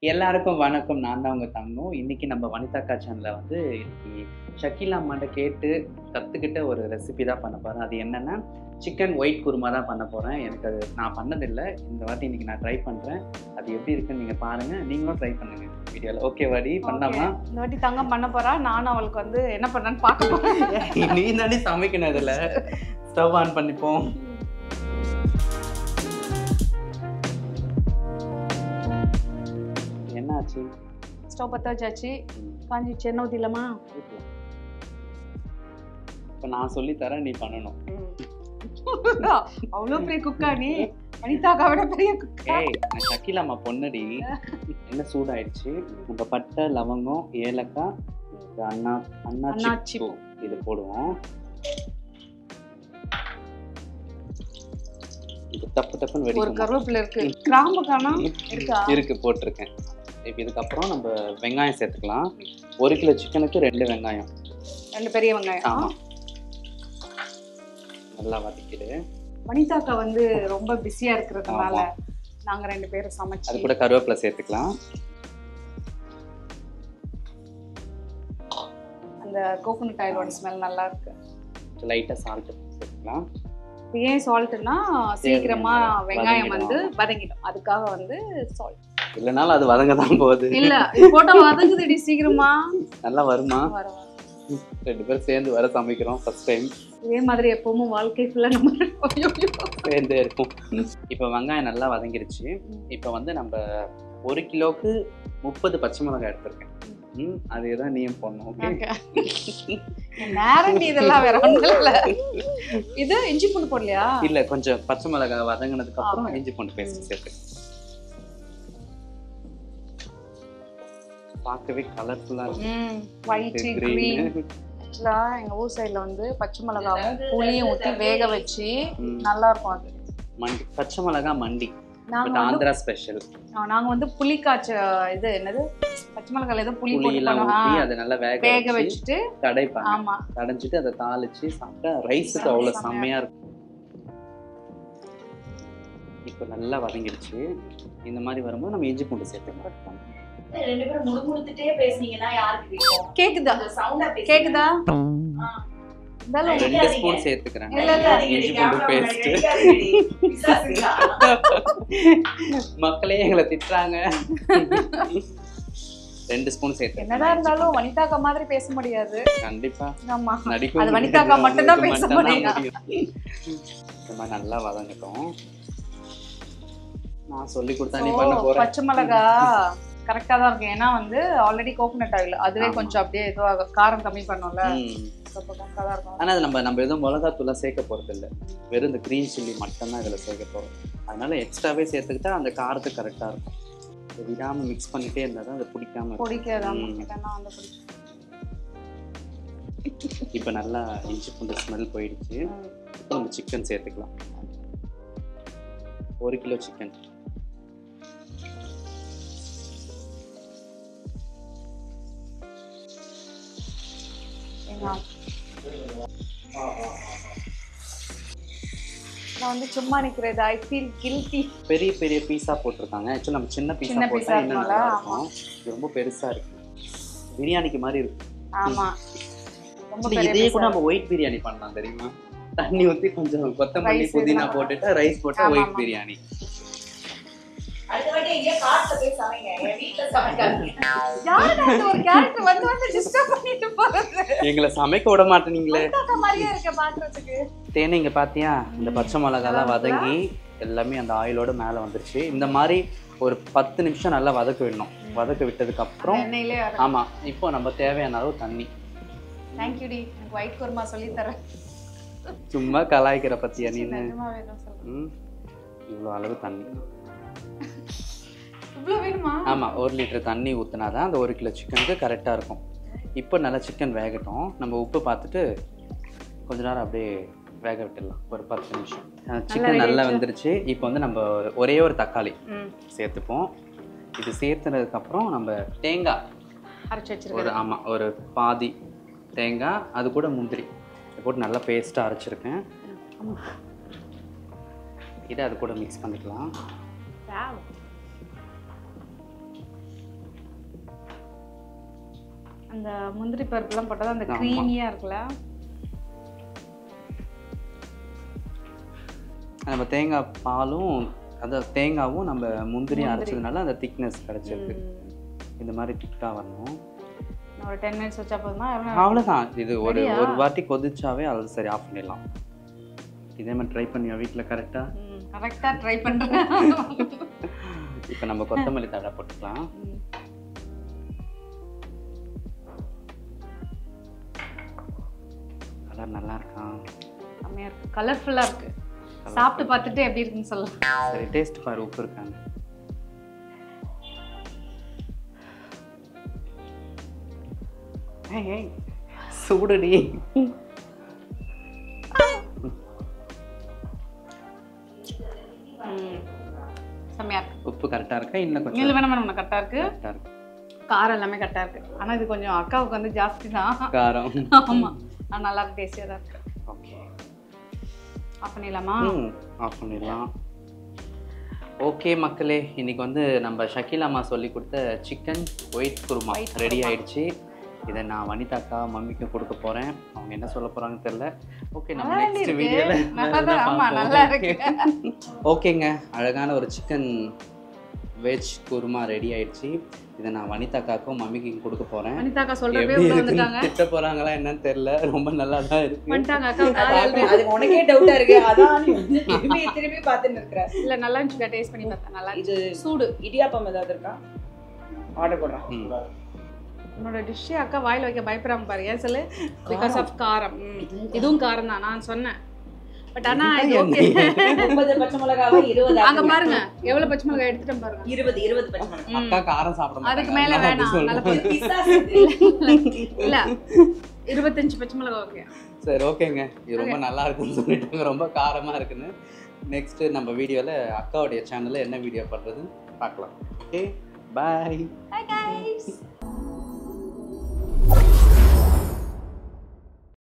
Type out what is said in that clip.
எல்லாருக்கும் வணக்கம் நான் தான் உங்க தங்கம் இன்னைக்கு நம்ம வனிதாக்கா சேனல்ல வந்து இன்னைக்கு ஷக்கீலா அம்மாட்ட கேட்டு கத்துக்கிட்ட ஒரு ரெசிபி தான் பண்ண போறேன் அது என்னன்னா சிக்கன் ஒயிட் குருமா தான் பண்ண போறேன் எனக்கு அது நான் பண்ணதில்லை இந்த வாட்டி இன்னைக்கு நான் ட்ரை பண்றேன் அது எப்படி இருக்குன்னு நீங்க பாருங்க நீங்களும் ட்ரை பண்ணுங்க வீடியோல ஓகே வாடி பண்ணலாமா Okay. இந்த வாட்டி தங்கம் பண்ண போறா நானும் அவளுக்கு வந்து என்ன பண்ணேன்னு பார்க்க போறேன் நீ தானே சமைக்கணும் இதுல ஸ்டவ் ஆன் பண்ணிப்போம் என்னாச்சு ஸ்டவ் பற்ற வச்சாச்சு காஞ்சிச்சு எண்ணெய் ஊற்றிடலாமா இப்போ நான் சொல்லி தரேன் நீ பண்ணணும் அவ்வளோ பெரிய குக்கா நீ வனிதாக்கா விட பெரிய குக்கா ஏய் நான் ஷக்கீல் அம்மா பொண்ணடி என்ன சூடாயிடுச்சு நம்ம பட்டை லவங்கம் ஏலக்காய் இது அண்ணா அண்ணா அன்னாச்சி சிப்பு இது போடுவோம் இது தப்பு தப்புன்னு ஒரு வெடிக்கும் கருவேப்பிலை இருக்கு கிராம்பு காணா இருக்கா இருக்கு போட்டிருக்கேன் இப்போ இதுக்கப்புறம் நம்ம வெங்காயம் சேர்த்துக்கலாம் ஒரு கிலோ சிக்கனுக்கு ரெண்டு வெங்காயம் ரெண்டு பெரிய வெங்காயம் ஆமா நல்லா வதக்கிடு வனிதாக்கா வந்து ரொம்ப பிஸியா இருக்கிறதுனால ஆமா. நாங்க ரெண்டு பேரும் அது சமைச்சு கூட கருவேப்பிலை சேர்த்துக்கலாம் அந்த கோகோனட் ஆயிலோட ஸ்மெல் நல்லா இருக்கு லைட்டாக சால்ட் சேர்த்துக்கலாம் இப்ப ஏன் சால்ட்னா சீக்கிரமா தேவையான வெங்காயம் வந்து வதங்கிடும். வதங்கிடும் அதுக்காக வந்து சால்ட் இல்லைனாலும் அது வதங்க தான் போகுது இல்ல இது போட்டா வதங்குதுடி சீக்கிரமா நல்லா வருமா வர வர. ரெண்டு பேரும் சேர்ந்து வர சமைக்கிறோம் ஃபர்ஸ்ட் டைம் இதே மாதிரி எப்பவும் வாழ்க்கை ஃபுல்லா நம்ம ஐயோ, ஐயோ. சேர்ந்தே இருக்கும் இப்போ வெங்காயம் நல்லா வதங்கிருச்சு இப்போ வந்து நம்ம ஒரு கிலோவுக்கு முப்பது பச்சை மிளகாய் எடுத்திருக்கேன் ம் அதே தான் நீயும் போடணும் ஓகே Okay. நேரண்டி இதெல்லாம் வேற ஒண்ணும் இல்ல இது இஞ்சி பூண்டு போடலையா இல்ல கொஞ்சம் பச்சை மிளகாய் வதங்கினதுக்கு அப்புறம் Okay. இஞ்சி பூண்டு பேஸ்ட் சேர்த்து பார்க்கவே கலர்ஃபுல்லா ஒயிட் இருக்கு கிரீன் green. ஆக்சுவலா எங்க ஊர் சைடுல வந்து பச்சை மிளகாவும் புளியும் ஊத்தி வேக வச்சு ம். நல்லா இருக்கும் அது மண்டி பச்சை மிளகாய் மண்டி நாங்க பட் வந்து ஆந்திரா ஸ்பெஷல் நாங்க வந்து புளி காய்ச்ச இது என்னது பச்சை மிளகால ஏதோ புளி புளி போட்டு எல்லாம் ஊற்றி பண்ணுவோம் அதை நல்லா வேக வேக வச்சு வச்சுட்டு கடைப்பாங்க ஆமா கடைஞ்சிட்டு அதை தாளிச்சு சாப்பிட்டா ரைஸுக்கு அவ்வளோ செம்மையா செம்மையா இருக்கும் இப்போ நல்லா வதங்கிடுச்சு இந்த மாதிரி வரும்போது நம்ம இஞ்சி பூண்டு சேர்த்துக்கலாம் ரெண்டு பேரும் முணுமுணுத்துட்டே பேசுனீங்கன்னா யாருக்கு கேட்கும் கேக்குதா அந்த சவுண்டா கேக்குதா இருந்தாலும் ரெண்டு ரெண்டு ஸ்பூன் சேர்த்துக்கிறேன் இல்ல, இல்ல. இஞ்சி பூண்டு பேஸ்ட் மக்களே எங்களை திட்டுறாங்க ரெண்டு ஸ்பூன் சேர்த்து என்னதான் இருந்தாலும் வனிதாக்கா மாதிரி பேச முடியாது கண்டிப்பா ஆமா நடிக்கும் அது வனிதாக்கா மட்டும்தான் பேச முடியும். இந்த மாதிரி நல்லா வதங்கட்டும் நான் சொல்லி கொடுத்தா நீ So, பண்ண போற பச்சை மிளகா கரெக்டா தான் இருக்கும் ஏன்னா வந்து ஆல்ரெடி கோகோனட் ஆயில் அதுவே ஆமா. கொஞ்சம் அப்படியே இதுவாக காரம் கம்மி பண்ணும்ல ம். அப்போ கரெக்டா தான் இருக்கும் ஆனா அது நம்ம நம்ம எதுவும் மிளகாத்தூள்லாம் சேர்க்க போறது இல்ல வெறும் இந்த கிரீன் சில்லி மட்டும்தான் இதுல சேர்க்க போறோம் அதனால எக்ஸ்ட்ராவே சேர்த்துக்கிட்டா அந்த காரத்துக்கு கரெக்டா இருக்கும் இது விடாம மிக்ஸ் பண்ணிட்டே இருந்தா தான் அது பிடிக்காம இருக்கும் பிடிக்காதாம ம். இல்லைன்னா வந்து பிடிக்கும் இப்போ நல்லா இஞ்சி பூண்டு ஸ்மெல் போயிடுச்சு இப்போ நம்ம சிக்கன் சேர்த்துக்கலாம் ஒரு கிலோ சிக்கன் சரிங்களா? நான் வந்து சும்மா நிக்கிறது ஐ ஃபீல் கில்ட்டி பெரிய பெரிய பீஸா போட்டிருக்காங்க ஆக்சுவலி நம்ம சின்ன பீஸா சின்ன போட்டா pizza இன்னும் இருக்கும்ல, நல்லா இருக்கும் இது ரொம்ப பெருசா இருக்கு பிரியாணிக்கு மாதிரி இருக்கு ஆமா ரொம்ப Actually, பெரிய இதே piece கூட ஆ நம்ம ஒயிட் பிரியாணி பண்ணலாம் தெரியுமா தண்ணி ஊத்தி கொஞ்சம் கொத்தமல்லி Rice புதினா இதெல்லாம் போட்டுட்டு ரைஸ் போட்டா ஆமா, ஒயிட் ஆமா. பிரியாணி அடுத்த வாட்டி எங்கேயோ காட்டுல போய் சமைங்க என் வீட்டுல சமைக்காதீங்க யாருடா இந்த ஒரு கேரக்டர் வந்து வந்து டிஸ்டர்ப் பண்ணிட்டு போறது எங்களை சமைக்க விட மாட்டேனீங்களே வனிதாக்கா மாதிரியே இருக்க பாக்குறதுக்கு தேனே இங்க பாத்தியா இந்த பச்சை மிளகாலாம் வதங்கி எல்லாமே அந்த ஆயிலோட மேல வந்துருச்சு இந்த மாதிரி ஒரு பத்து நிமிஷம் நல்லா வதக்க விடணும் வதக்க விட்டதுக்கு அப்புறம் எண்ணெயிலே ஆமா இப்போ நம்ம தேவையான அளவு தண்ணி தேங்க்யூ டி எனக்கு ஒயிட் குருமா சொல்லி தரேன் சும்மா கலாய்க்கிற பத்தியா நீ நிஜமாவே தான் சொல்றேன் ம் இவ்வளோ அளவு தண்ணி இவ்வளவு வேணுமா ஆமா ஒரு லிட்டர் தண்ணி ஊற்றினாதான் அந்த ஒரு கிலோ சிக்கனுக்கு கரெக்டாக இருக்கும் இப்போ நல்லா சிக்கன் வேகட்டும் நம்ம உப்பு பார்த்துட்டு கொஞ்ச நேரம் அப்படியே வேக விட்டுடலாம் ஒரு பத்து நிமிஷம் சிக்கன் நல்லா வந்துருச்சு இப்போ வந்து நம்ம ஒரு- ஒரே ஒரு தக்காளி ம் சேர்த்துப்போம் இது சேர்த்துனதுக்கப்புறம் நம்ம தேங்காய் அரைச்சு ஒரு வச்சிருக்கேன் ஆமாம் ஒரு பாதி தேங்காய் அது கூட முந்திரி இதை போட்டு நல்லா பேஸ்ட்டாக அரைச்சிருக்கேன் இதை அது கூட மிக்ஸ் பண்ணிக்கலாம் அந்த முந்திரி பருப்புலாம் போட்டது அந்த ஆமா. க்ரீமியா இருக்குல்ல நம்ம தேங்காய் பாலும் அதாவது தேங்காவும் நம்ம முந்திரி முந்திரி. அரைச்சதுனால அந்த திக்னஸ் கிடைச்சிருக்கு ம். இந்த மாதிரி திக்காக வரணும் இன்னும் ஒரு டென் மினிட்ஸ் வச்சா போதுமா எவ்வளோ அவ்வளோதான் இது ஒரு ரெடியா? ஒரு வாட்டி கொதிச்சாவே அது சரி ஆஃப் பண்ணிடலாம் இதே மாதிரி ட்ரை பண்ணியா வீட்டில் கரெக்டாக கரெக்டாக ட்ரை பண்ணுறேன் இப்போ நம்ம கொத்தமல்லி தழை போட்டுக்கலாம் கலர் நல்லா இருக்கா செம்மையாக இருக்கு கலர்ஃபுல்லாக இருக்கு சாப்பிட்டு பார்த்துட்டு எப்படி இருக்குன்னு சொல்லலாம் சரி டேஸ்ட் பாரு உப்பு இருக்காங்க ஏய், ஏய், சூடுடி ம் செம்மையாக இருக்கு உப்பு கரெக்டாக இருக்கா இன்னும் கொஞ்சம் இதில் வேணாம் வேணும் கரெக்டாக இருக்கு கரெக்டாக இருக்கு காரம் எல்லாமே கரெக்டாக இருக்கு ஆனால் இது கொஞ்சம் அக்காவுக்கு வந்து ஜாஸ்தி தான் காரம் ஆமாம் ஆனால் நல்லா இருக்கு டேஸ்டியாக தான் இருக்கு ஓகே ஆஃப் பண்ணிடலாமா ம் ஆஃப் பண்ணிடலாம் ஓகே மக்களே இன்னைக்கு வந்து நம்ம ஷக்கீல் அம்மா சொல்லி கொடுத்த chicken white kurma White ready kurma. ஆயிடுச்சு இதை நான் வனிதாக்கா மம்மிக்கு கொடுக்க போறேன் அவங்க என்ன சொல்ல போறாங்கன்னு தெரியல ஓகே நம்ம நல்லா நெக்ஸ்ட் இருக்கு. வீடியோல நல்லா தான், ஆமா, நல்லா இருக்கு. ஓகேங்க அழகான ஒரு சிக்கன் வெஜ் குருமா ரெடி ஆயிடுச்சு இதை நான் வனிதாக்காக்கும் மம்மிக்கும் கொடுக்க போறேன் வனிதாக்கா சொல்றப்பே எப்படி உள்ள இருக்குன்னு வந்துட்டாங்க திட்ட போறாங்களா என்னன்னு தெரியல ரொம்ப நல்லா தான் இருக்கு வந்துட்டாங்க அக்கா காலை அது அது உனக்கே டவுட்டா இருக்கு அதான் நீ வந்து திரும்பி திரும்பி பார்த்துன்னு இருக்கிற இல்ல நல்லா இருந்துச்சு டேஸ்ட் பண்ணி பார்த்தேன் நல்லா இது இருந்துச்சு சூடு இடியாப்பம் ஏதாவது இருக்கா ஆர்டர் போடுறேன் ம். உன்னோட டிஷ்ஷே அக்கா வாயில வைக்க பயப்படாம பாரு ஏன் சொல்லு பிகாஸ் ஆஃப் காரம் ம். இதுவும் காரம் தான் நான் சொன்னேன் பட் ஆனா இது ஓகே முப்பது பச்சை மிளகாவை இருபது அங்க ஆக்குங்க. பாருங்க எவ்வளவு பச்சை மிளகாய் எடுத்துட்டேன் பாருங்க இருபது இருபது பச்சை மிளகாய் அக்கா காரம் சாப்பிட மாட்டாங்க. அதுக்கு மேல அதனால அப்படி வேணாம் சொல்றேன். நல்லா இது பிஸ்ஸா சேர்த்து. இல்ல இருபத்தஞ்சு பச்சை மிளகாய் ஓகே சரி ஓகேங்க இது ரொம்ப நல்லா இருக்குன்னு சொல்லிட்டாங்க ரொம்ப காரமா இருக்குன்னு நெக்ஸ்ட் நம்ம வீடியோல அக்காவுடைய சேனல்ல என்ன வீடியோ பண்றதுன்னு பார்க்கலாம் ஓகே பாய் Bye guys